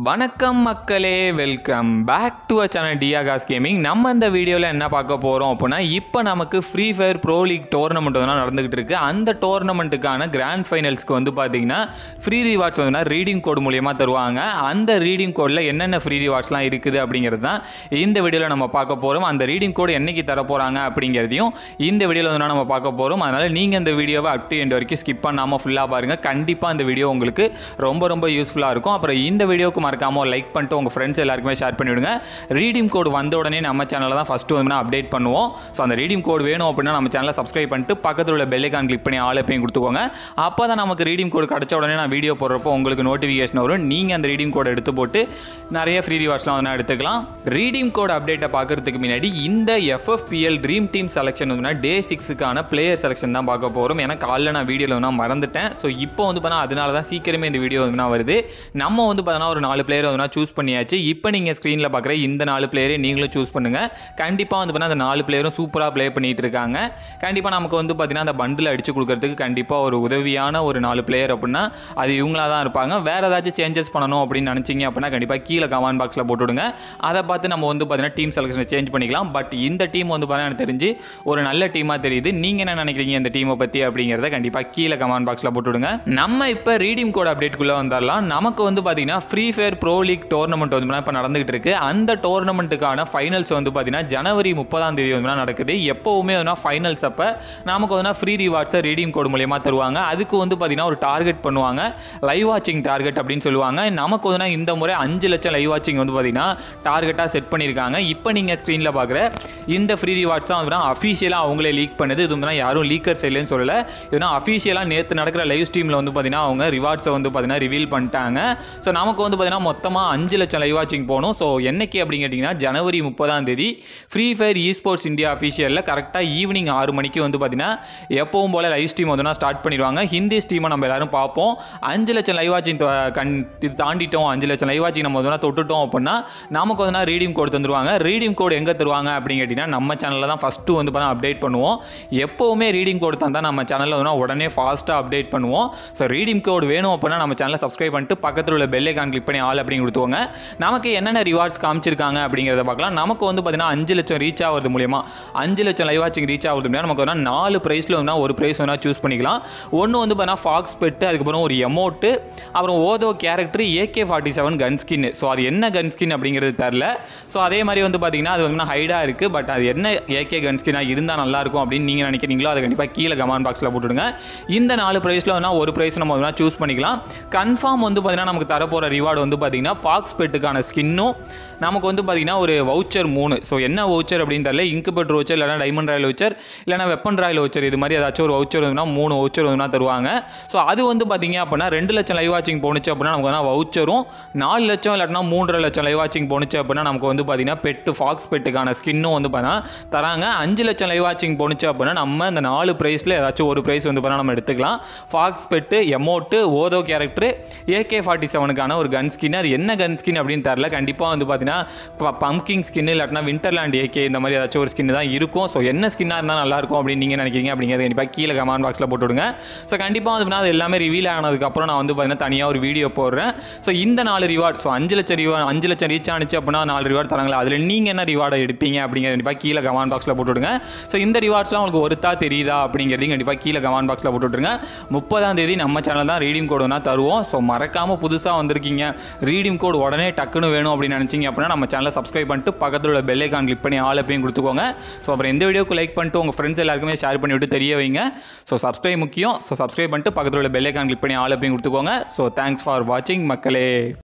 வணக்கம் மக்களே welcome back to a channel டியாகாஸ் கேமிங் நம்ம இந்த வீடியோவில் என்ன பார்க்க போகிறோம் அப்படின்னா இப்போ நமக்கு Free Fire pro league tournament வந்து நடந்துகிட்டு இருக்கு அந்த டோர்னமெண்ட்டுக்கான கிராண்ட் ஃபைனல்ஸ்க்கு வந்து பார்த்தீங்கன்னா ஃப்ரீ ரிவார்ட்ஸ் வந்து ரீடிங் கோட் மூலியமாக தருவாங்க அந்த ரீடிங் கோடில் என்னென்ன ஃப்ரீ ரிவார்ட்ஸ்லாம் இருக்குது அப்படிங்கிறது தான் இந்த வீடியோவில் நம்ம பார்க்க போகிறோம் அந்த ரீடிங் கோடு என்னைக்கு தர போகிறாங்க அப்படிங்கிறதையும் இந்த வீடியோவில் வந்து நம்ம பார்க்க போகிறோம் அதனால் நீங்கள் இந்த வீடியோவை அப் டு எண்ட் வரைக்கும் ஸ்கிப் பண்ணாமல் ஃபுல்லாக பாருங்கள் கண்டிப்பாக இந்த வீடியோ உங்களுக்கு ரொம்ப ரொம்ப யூஸ்ஃபுல்லாக இருக்கும் அப்புறம் இந்த வீடியோக்கு மறக்காமல் ஒரு லைக் பண்ணிட்டு உங்கள் ஃப்ரெண்ட்ஸ் எல்லாருக்குமே ஷேர் பண்ணிவிடுங்க ரீடிங் கோடு வந்த உடனே நம்ம சேனலில் தான் ஃபஸ்ட்டு வந்து அப்டேட் பண்ணுவோம் ஸோ அந்த ரீடிங் கோடு வேணும் அப்படின்னா நம்ம சேனலை சப்ஸ்கிரைப் பண்ணிட்டு பக்கத்தில் உள்ள பெல்லைக்கான் கிளிக் பண்ணி ஆள் எப்பயும் கொடுத்துக்கோங்க அப்போ தான் நமக்கு ரீடிங் கோடு கிடச்ச உடனே நான் வீடியோ போடுறப்போ உங்களுக்கு நோட்டிஃபிகேஷன் வரும் நீங்கள் அந்த ரீடிங் கோடை எடுத்து போட்டு நிறைய ஃப்ரீ ரிவார்ட்ஸ்லாம் வந்து எடுத்துக்கலாம் ரீடிங் கோட் அப்டேட்டை பார்க்கறதுக்கு முன்னாடி இந்த எஃப்எஃபிஎல் ட்ரீம் டீம் செலெக்ஷன் வந்து டே சிக்ஸுக்கான பிளேயர் செலெக்ஷன் தான் பார்க்க போகிறோம் ஏன்னா காலைல நான் வீடியோவில் நான் மறந்துட்டேன் ஸோ இப்போ வந்து பார்த்தா அதனால தான் சீக்கிரமே இந்த வீடியோ வந்து வருது நம்ம வந்து பார்த்தோன்னா ஒரு நாலு பிளேயர் வந்து சூஸ் பண்ணியாச்சு இப்போ நீங்கள் ஸ்க்ரீனில் பார்க்குற இந்த நாலு பிளேயரே நீங்களும் சூஸ் பண்ணுங்கள் கண்டிப்பாக வந்து பார்த்தா அந்த நாலு பிளேயரும் சூப்பராக ப்ளே பண்ணிட்டு இருக்காங்க கண்டிப்பாக நமக்கு வந்து பார்த்தீங்கன்னா அந்த பண்டில் அடிச்சு கொடுக்கறதுக்கு கண்டிப்பாக ஒரு உதவியான ஒரு நாலு பிளேயர் அப்படின்னா அது இவங்களா தான் இருப்பாங்க வேறு ஏதாச்சும் சேஞ்சஸ் பண்ணணும் அப்படின்னு நினச்சிங்க அப்படின்னா கண்டிப்பாக கீழே கமெண்ட் பாக்ஸில் போட்டுவிடுங்க அதை பார்த்து நம்ம வந்து பார்த்தீங்கன்னா டீம் செலெக்ஷனை சேஞ்ச் பண்ணிக்கலாம் பட் இந்த டீம் வந்து பார்த்தீங்கன்னா எனக்கு தெரிஞ்சு ஒரு நல்ல டீமாக தெரியுது நீங்கள் என்ன நினைக்கிறீங்க இந்த டீமை பற்றி அப்படிங்கிறத கண்டிப்பாக கீழே கமெண்ட் பாக்ஸில் போட்டுவிடுங்க நம்ம இப்போ ரீடிங் கோட் அப்டேட்குள்ளே வந்துடலாம் நமக்கு வந்து பார்த்தீங்கன்னா Free Fire pro league tournament வந்து இப்போ நடந்துகிட்டு இருக்கு அந்த டோர்னமெண்ட்டுக்கான ஃபைனல்ஸ் வந்து பார்த்தீங்கன்னா ஜனவரி முப்பதாம் தேதி வந்து நடக்குது எப்போவுமே வந்து ஃபைனல்ஸ் அப்போ நமக்கு வந்து ஃப்ரீ ரிவார்ட்ஸை ரீடிங் கோட் மூலியமாக தருவாங்க அதுக்கு வந்து பார்த்தீங்கன்னா ஒரு டார்கெட் பண்ணுவாங்க லைவ் வாட்சிங் டார்கெட் அப்படின்னு சொல்லுவாங்க நமக்கு வந்து இந்த முறை அஞ்சு லட்சம் லைவ் வாட்சிங் வந்து பார்த்தீங்கன்னா டார்கெட்டாக செட் பண்ணியிருக்காங்க இப்போ நீங்கள் ஸ்க்ரீனில் பார்க்குற இந்த ஃப்ரீ ரிவார்ட்ஸ் தான் வந்து அஃபீஷியலாக அவங்களே லீக் பண்ணுது இது வந்து யாரும் லீக்கர் சைட்லேன்னு சொல்லலை இதுனா அஃபீஷியலாக நேற்று நடக்கிற லைவ் ஸ்ட்ரீமில் வந்து பார்த்தீங்கன்னா அவங்க ரிவார்ட்ஸை வந்து பார்த்தீங்கன்னா ரிவீல் பண்ணிட்டாங்க ஸோ நமக்கு வந்து பார்த்தீங்கன்னா மொத்தமாக அஞ்சு லட்சம் லைவ் வாட்சிங் போகணும் ஸோ என்னைக்கு அப்படின்னு கேட்டிங்கன்னா ஜனவரி முப்பதாம் தேதி Free Fire esports India அஃபீஷியலில் கரெக்டாக ஈவினிங் ஆறு மணிக்கு வந்து பார்த்தீங்கன்னா எப்பவும் போல் லைவ் ஸ்ட்ரீம் வந்து ஸ்டார்ட் பண்ணிடுவாங்க ஹிந்தி ஸ்ட்ரீமை நம்ம எல்லாரும் பார்ப்போம் அஞ்சு லட்சம் லைவ் வாட்சிங் கண் இது தாண்டிட்டோம் அஞ்சு லட்சம் லைவ் வாட்சிங் நம்ம வந்து தொட்டுட்டோம் அப்படின்னா நமக்கு வந்து ரீடிங் கோடு தந்துருவாங்க ரீடிங் கோடு எங்கே தருவாங்க அப்படின்னு கேட்டிங்கன்னா நம்ம சேனலில் தான் ஃபஸ்ட்டு வந்து பார்த்தா அப்டேட் பண்ணுவோம் எப்போவுமே ரீடிங் கோடு தந்தால் நம்ம சேனலில் வந்து உடனே ஃபாஸ்ட்டாக அப்டேட் பண்ணுவோம் ஸோ ரீடிங் கோடு வேணும் அப்படின்னா நம்ம சேனலை சப்ஸ்கிரைப் பண்ணிட்டு பக்கத்தில் உள்ள பெல் ஐக்கான் கிளிக் பண்ணி ஆல் அப்படின்னு கொடுத்துக்கோங்க நமக்கு என்னென்ன ரிவார்ட்ஸ் காமிச்சிருக்காங்க அப்படிங்கிறத பார்க்கலாம் நமக்கு வந்து பார்த்தீங்கன்னா அஞ்சு லட்சம் ரீச் ஆகிறது மூலியமா அஞ்சு லட்சம் லைவ் வாட்சிங் ரீச் ஆகிறது மூலியமா நமக்கு வந்து நாலு ப்ரைஸில் வந்து ஒரு ப்ரைஸ் வேணால் சூஸ் பண்ணிக்கலாம் ஒன்று வந்து பார்த்தீங்கன்னா ஃபாக்ஸ் பெட்டு அதுக்கப்புறம் ஒரு எமௌண்ட்டு அப்புறம் Otho character AK forty seven gun skin so அது என்ன கன் ஸ்கின் அப்படிங்கிறது தெரில ஸோ அதே மாதிரி வந்து பார்த்தீங்கன்னா அது வந்து ஹைடாக இருக்குது பட் அது என்ன ஏகே கன் ஸ்கின்னாக இருந்தால் நல்லாயிருக்கும் அப்படின்னு நீங்கள் நினைக்கிறீங்களோ அதை கண்டிப்பாக கீழே கமெண்ட் பாக்ஸில் போட்டுடுங்க இந்த நாலு ப்ரைஸில் வந்து ஒரு ப்ரைஸ் நம்ம வேணால் சூஸ் பண்ணிக்கலாம் கன்ஃபார்ம் வந்து பார்த்தீங்கன்னா நமக்கு தரப்போகிற ரிவார்டு வந்து பார்த்தீங்கன்னா ஃபாக்ஸ் பெட்டுக்கான ஸ்கின்னும் நமக்கு வந்து பார்த்தீங்கன்னா ஒரு வவுச்சர் மூணு ஸோ என்ன வவுச்சர் அப்படின்னு தெரியல இன்குபேட்டர் வவுச்சர் இல்லைனா டைமண்ட் ராயல் வவுச்சர் இல்லைனா வெப்பன் ராயல் வவுச்சர் இது மாதிரி ஏதாச்சும் ஒரு வவுச்சர் வந்துன்னா மூணு வவுச்சர் வந்துனா தருவாங்க ஸோ அது வந்து பார்த்தீங்க அப்படின்னா ரெண்டு லட்சம் லைவ் வாட்சிங் போணுச்சு அப்படின்னா நமக்கு வந்து வவுச்சரும் நாலு லட்சம் இல்லாட்டினா மூன்றரை லட்சம் லைவ் வாட்சிங் போணுச்சு அப்படின்னா நமக்கு வந்து பார்த்தீங்கன்னா பெட்டு ஃபாக்ஸ் பெட்டுக்கான ஸ்கின்னும் வந்து பார்த்தீங்கன்னா தராங்க அஞ்சு லட்சம் லைவ் வாட்சிங் போணுச்சு அப்படின்னா நம்ம இந்த நாலு ப்ரைஸில் ஏதாச்சும் ஒரு ப்ரைஸ் வந்து பார்த்தா நம்ம எடுத்துக்கலாம் fox pet amount Otho character AK forty செவனுக்கான ஒரு கன் ஸ்கின் அது என்ன கன் ஸ்கின் அப்படின்னு தெரில கண்டிப்பாக வந்து பார்த்தீங்கன்னா பம்கிங் ஸ்கின் இல்லாட்டினா விண்டர்லேண்ட் ஏகே இந்த மாதிரி ஏதாச்சும் ஒரு ஸ்கின் தான் இருக்கும் ஸோ என்ன ஸ்கின்னாக இருந்தால் நல்லாயிருக்கும் அப்படின்னு நீங்கள் நினைக்கிறீங்க அப்படிங்கிறது கண்டிப்பாக கீழே கமெண்ட் பாக்ஸில் போட்டு விடுங்க ஸோ கண்டிப்பாக வந்து அது எல்லாமே ரிவீல் ஆனதுக்கப்புறம் நான் வந்து பார்த்தீங்கன்னா தனியாக ஒரு வீடியோ போடுறேன் ஸோ இந்த நாலு ரிவார்ட் ஸோ அஞ்சு லட்சம் ரிவார்ட் அஞ்சு லட்சம் ரீச் ஆனிச்சு அப்படின்னா நாலு ரிவார்ட் தராங்களா அதில் நீங்கள் என்ன ரிவார்டை எடுப்பீங்க அப்படிங்கிறது கண்டிப்பாக கீழே கமெண்ட் பாக்ஸில் போட்டு விடுங்க ஸோ இந்த ரிவார்ட்ஸ்லாம் உங்களுக்கு ஒருத்தா தெரியுதா அப்படிங்கிறதையும் கண்டிப்பாக கீழே கமெண்ட் பாக்ஸில் போட்டு விட்ருங்க முப்பதாம் தேதி நம்ம சேனல் தான் ரீடிங் கோடு வேணால் தருவோம் ஸோ மறக்காமல் புதுசாக வந்திருக்கீங்க ரீடிங் கோடு உடனே டக்குன்னு வேணும் அப்படின்னு நினச்சிங்க அப்படின்னா நம்ம சேனலை சப்ஸ்கிரைப் பண்ணிட்டு பக்கத்தில் உள்ள பெல் ஐக்கான் கிளிக் பண்ணி ஆல் எப்பயும் கொடுத்துக்கோங்க ஸோ அப்புறம் இந்த வீடியோக்கு லைக் பண்ணிட்டு உங்கள் ஃப்ரெண்ட்ஸ் எல்லாருக்குமே ஷேர் பண்ணி விட்டு தெரிய வைங்க ஸோ சப்ஸ்கிரைப் முக்கியம் ஸோ சப்ஸ்கிரைப் பண்ணிட்டு பக்கத்தில் உள்ள பெல் ஐக்கான் கிளிக் பண்ணி ஆல் எப்பயும் கொடுத்துக்கோங்க ஸோ தேங்க்ஸ் ஃபார் வாட்சிங் மக்களே